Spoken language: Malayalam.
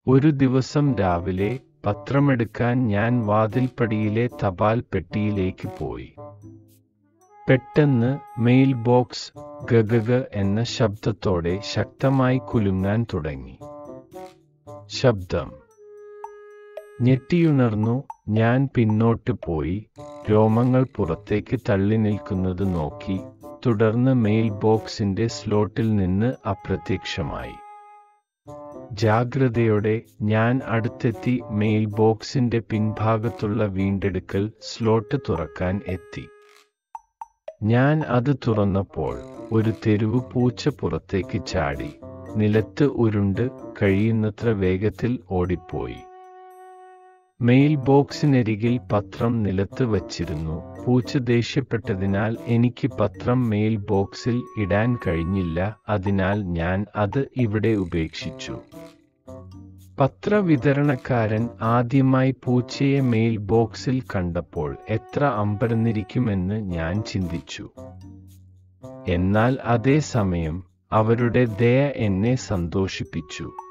ഒരു ദിവസം രാവിലെ പത്രമെടുക്കാൻ ഞാൻ വാതിൽപ്പടിയിലെ തപാൽ പെട്ടിയിലേക്ക് പോയി പെട്ടെന്ന് മെയിൽ ബോക്സ് ഗഗഗ എന്ന ശബ്ദത്തോടെ ശക്തമായി കുലുങ്ങാൻ തുടങ്ങി ശബ്ദം ഞെട്ടിയുണർന്നു ഞാൻ പിന്നോട്ട് പോയി രോമങ്ങൾ പുറത്തേക്ക് തള്ളി നിൽക്കുന്നത് നോക്കി തുടർന്ന് മെയിൽ ബോക്സിന്റെ സ്ലോട്ടിൽ നിന്ന് അപ്രത്യക്ഷമായി ജാഗ്രതയോടെ ഞാൻ അടുത്തെത്തി മെയിൽ ബോക്സിന്റെ പിൻഭാഗത്തുള്ള വീണ്ടെടുക്കൽ സ്ലോട്ട് തുറക്കാൻ എത്തി ഞാൻ അത് തുറന്നപ്പോൾ ഒരു തെരുവ് പൂച്ച പുറത്തേക്ക് ചാടി നിലത്ത് ഉരുണ്ട് കഴിയുന്നത്ര വേഗത്തിൽ ഓടിപ്പോയി മെയിൽ ബോക്സിനരികിൽ പത്രം നിലത്ത് വച്ചിരുന്നു പൂച്ച ദേഷ്യപ്പെട്ടതിനാൽ എനിക്ക് പത്രം മെയിൽ ബോക്സിൽ ഇടാൻ കഴിഞ്ഞില്ല അതിനാൽ ഞാൻ അത് ഇവിടെ ഉപേക്ഷിച്ചു പത്രവിതരണക്കാരൻ ആദ്യമായി പൂച്ചയെ മെയിൽ ബോക്സിൽ കണ്ടപ്പോൾ എത്ര അമ്പരന്നിരിക്കുമെന്ന് ഞാൻ ചിന്തിച്ചു എന്നാൽ അതേസമയം അവരുടെ ദയ എന്നെ സന്തോഷിപ്പിച്ചു